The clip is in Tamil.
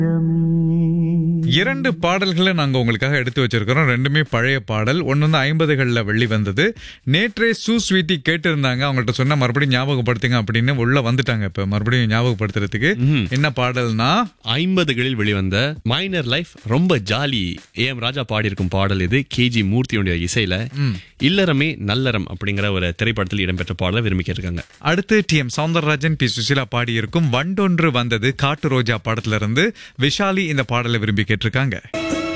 இரண்டு பாடல்களை நாங்க உங்களுக்காக எடுத்து வச்சிருக்கிறோம் ரெண்டுமே பழைய பாடல் ஒன்னு வந்து ஐம்பதுகள்ல வெளி வந்தது நேற்றே சூ ஸ்வீட்டி கேட்டிருந்தாங்க அவங்கள்ட்ட சொன்னா மறுபடியும் ஞாபகப்படுத்துங்க அப்படின்னு உள்ள வந்துட்டாங்க இப்ப மறுபடியும் ஞாபகப்படுத்துறதுக்கு என்ன பாடல்னா ஐம்பதுகளில் வெளிவந்த மைனர் லைஃப் ரொம்ப ஜாலி ஏ எம் ராஜா பாடியிருக்கும் பாடல் இது கேஜி மூர்த்தியுடைய இசையில இல்லறமே நல்லறம் அப்படிங்கிற ஒரு திரைப்படத்தில் இடம்பெற்ற பாடலை விரும்பி கேட்டிருக்காங்க அடுத்து T M Soundararajan P Susheela பாடியிருக்கும் வண்டொன்று வந்தது காட்டு ரோஜா படத்துல இருந்து விஷாலி இந்த பாடலை விரும்பி கேட்டிருக்காங்க